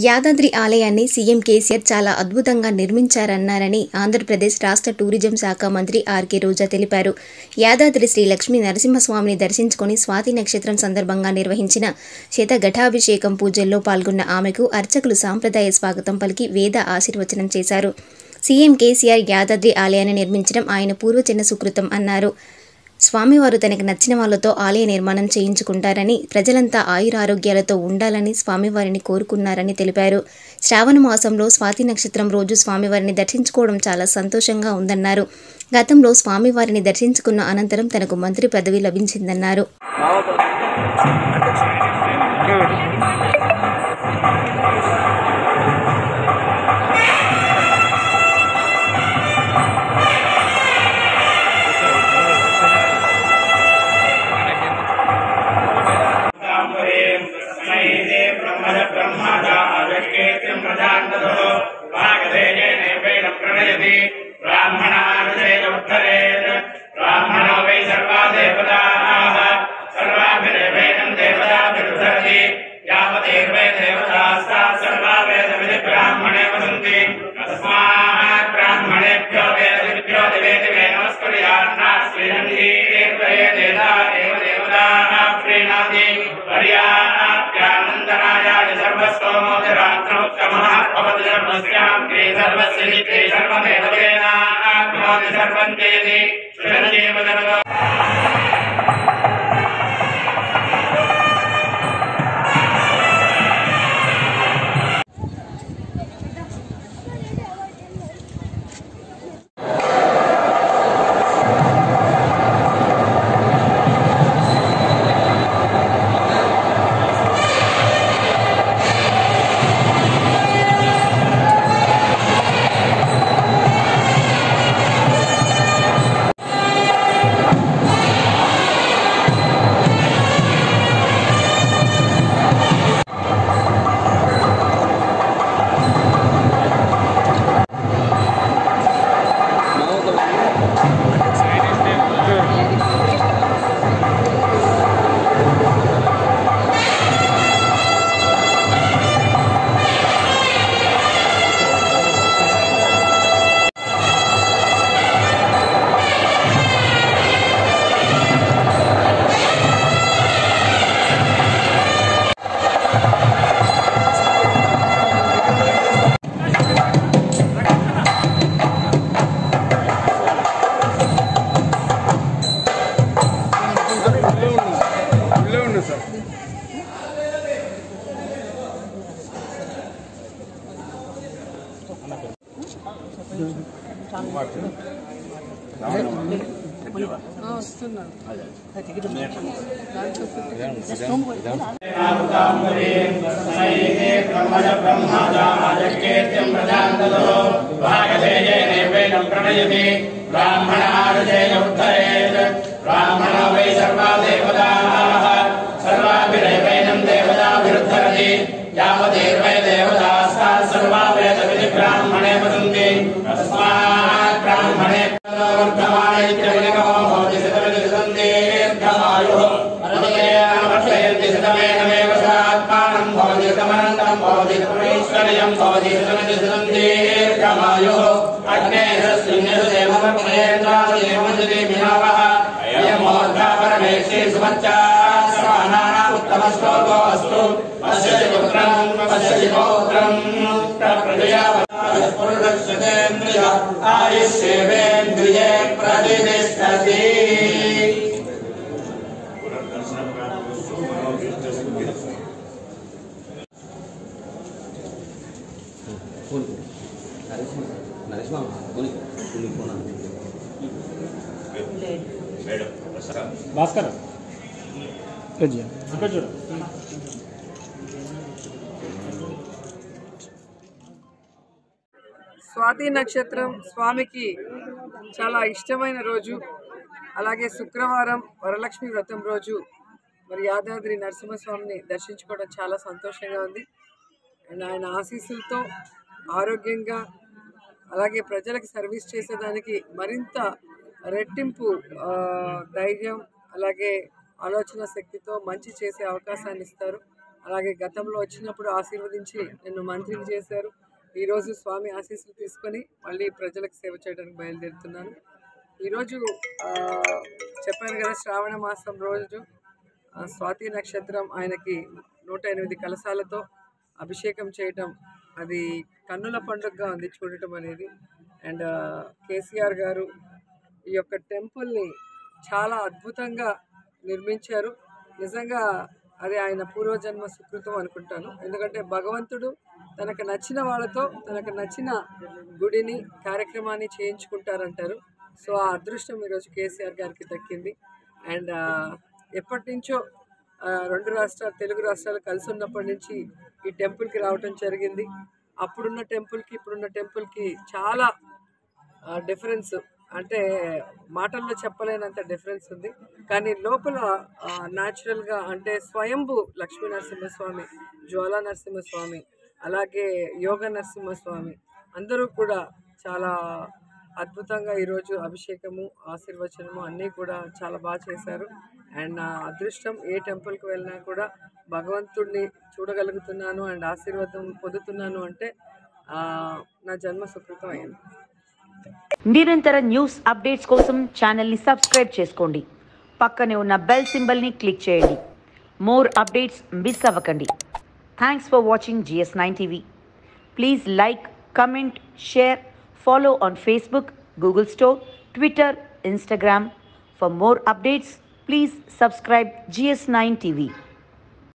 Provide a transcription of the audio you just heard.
యాదాద్రి ఆలయాన్ని సీఎం కేసీఆర్ చాలా అద్భుతంగా నిర్మించారన్నారని ఆంధ్రప్రదేశ్ రాష్ట్ర టూరిజం శాఖ మంత్రి ఆర్కే రోజా తెలిపారు యాదాద్రి శ్రీ లక్ష్మీ నరసింహస్వామిని దర్శించుకుని స్వాతి నక్షత్రం సందర్భంగా నిర్వహించిన శతఘటాభిషేకం పూజల్లో పాల్గొన్న ఆమెకు అర్చకులు సాంప్రదాయ స్వాగతం పలికి వేద ఆశీర్వచనం చేశారు సీఎం కేసీఆర్ యాదాద్రి ఆలయాన్ని నిర్మించడం ఆయన పూర్వజన్మ సుకృతం అన్నారు స్వామివారు తనకు నచ్చిన వాళ్ళతో ఆలయ నిర్మాణం చేయించుకుంటారని ప్రజలంతా ఆయురారోగ్యాలతో ఉండాలని స్వామివారిని కోరుకున్నారని తెలిపారు శ్రావణ మాసంలో స్వాతి నక్షత్రం రోజు స్వామివారిని దర్శించుకోవడం చాలా సంతోషంగా ఉందన్నారు గతంలో స్వామివారిని దర్శించుకున్న అనంతరం తనకు మంత్రి పదవి లభించిందన్నారు ब्राह्मणो वै सर्वा देवताः सर्वाभिरेवेदं देवताभिरुधरति यावदेवै देवतास्ताः सर्वा वेदविधि ब्राह्मणे वदन्ति तस्मात् ब्राह्मणेभ्यो वेदविभ्यो दिवे दिवे नमस्कुर्यान्नाः श्रीनन्दी देवये देवता एव देवताः प्रीणाति पर्याप्यानन्दनायाय सर्वस्तोमोदरात्रमुत्तमः भवति सर्वस्यां क्रिये सर्वस्य नित्ये सर्वमेव तेनाप्नोति सर्वं चेति सुरदेव सर्वम् உள்ளே ஒன்று சார் प्रणयति ब्राह्मणार्जय उत्तरेत् ब्राह्मणो वै सर्वा देवताः सर्वाभिरेवैनं देवताभिरुद्धरति यावदेवै देवतास्ताः सर्वा वेदविधि ब्राह्मणे वदन्ति तस्मात् ब्राह्मणे वर्धमानैत्यविनिगमो भवति शतमिति दीर्घमायुः वर्षयन्ति शतमेनमेव सात्मानं भवति शतमनन्तं भवति शतमैश्वर्यं भवति शतमिति दीर्घमायुः अग्नेयस्मिन्नदेवमप्रेन्द्रादेवमजति मिनावः अयमोर्धा परमेश्वरी सुमच्चा सर्वानाम् उत्तमश्लोको अस्तु पश्यति पुत्रम् पश्यति पौत्रम् प्रप्रजया पुरुषक्षतेन्द्रिय आयुष्येवेन्द्रिये प्रतिष्ठति భాస్కర్ ఇక్కడ చూడు స్వాతి నక్షత్రం స్వామికి చాలా ఇష్టమైన రోజు అలాగే శుక్రవారం వరలక్ష్మి వ్రతం రోజు మరి యాదాద్రి నరసింహస్వామిని దర్శించుకోవడం చాలా సంతోషంగా ఉంది అండ్ ఆయన ఆశీస్సులతో ఆరోగ్యంగా అలాగే ప్రజలకు సర్వీస్ చేసేదానికి మరింత రెట్టింపు ఆ, ధైర్యం అలాగే ఆలోచన శక్తితో మంచి చేసే అవకాశాన్ని ఇస్తారు అలాగే గతంలో వచ్చినప్పుడు ఆశీర్వదించి నన్ను మంత్రిని చేశారు ఈరోజు స్వామి ఆశీస్సులు తీసుకొని మళ్ళీ ప్రజలకు సేవ చేయడానికి బయలుదేరుతున్నాను ఈరోజు ఆ, చెప్పాను కదా శ్రావణ మాసం రోజు ఆ, స్వాతి నక్షత్రం ఆయనకి నూట ఎనిమిది కలశాలతో అభిషేకం చేయటం అది కన్నుల పండుగగా ఉంది చూడటం అనేది అండ్ కేసీఆర్ గారు ఈ యొక్క టెంపుల్ని చాలా అద్భుతంగా నిర్మించారు నిజంగా అది ఆయన పూర్వజన్మ సుకృతం అనుకుంటాను ఎందుకంటే భగవంతుడు తనకు నచ్చిన వాళ్ళతో తనకు నచ్చిన గుడిని కార్యక్రమాన్ని చేయించుకుంటారంటారు సో ఆ అదృష్టం ఈరోజు కేసీఆర్ గారికి దక్కింది అండ్ ఎప్పటి నుంచో ఆ, రెండు రాష్ట్రాలు తెలుగు రాష్ట్రాలు కలిసి ఉన్నప్పటి నుంచి ఈ టెంపుల్కి రావటం జరిగింది అప్పుడున్న టెంపుల్కి ఇప్పుడున్న టెంపుల్కి చాలా డిఫరెన్స్ అంటే మాటల్లో చెప్పలేనంత డిఫరెన్స్ ఉంది కానీ లోపల న్యాచురల్గా అంటే స్వయంభు లక్ష్మీ నరసింహస్వామి జ్వాలా నరసింహస్వామి అలాగే యోగ నరసింహస్వామి అందరూ కూడా చాలా అద్భుతంగా ఈరోజు అభిషేకము ఆశీర్వచనము అన్నీ కూడా చాలా బాగా చేశారు అండ్ నా అదృష్టం ఏ టెంపుల్కి వెళ్ళినా కూడా భగవంతుడిని చూడగలుగుతున్నాను అండ్ ఆశీర్వాదం పొందుతున్నాను అంటే ఆ, నా జన్మ సుకృతం అయింది నిరంతర న్యూస్ అప్డేట్స్ కోసం ఛానల్ని సబ్స్క్రైబ్ చేసుకోండి పక్కనే ఉన్న బెల్ సింబల్ని క్లిక్ చేయండి మోర్ అప్డేట్స్ మిస్ అవ్వకండి thanks for watching GS nine TV please like comment share follow on Facebook Google store Twitter Instagram for more updates please subscribe GS nine TV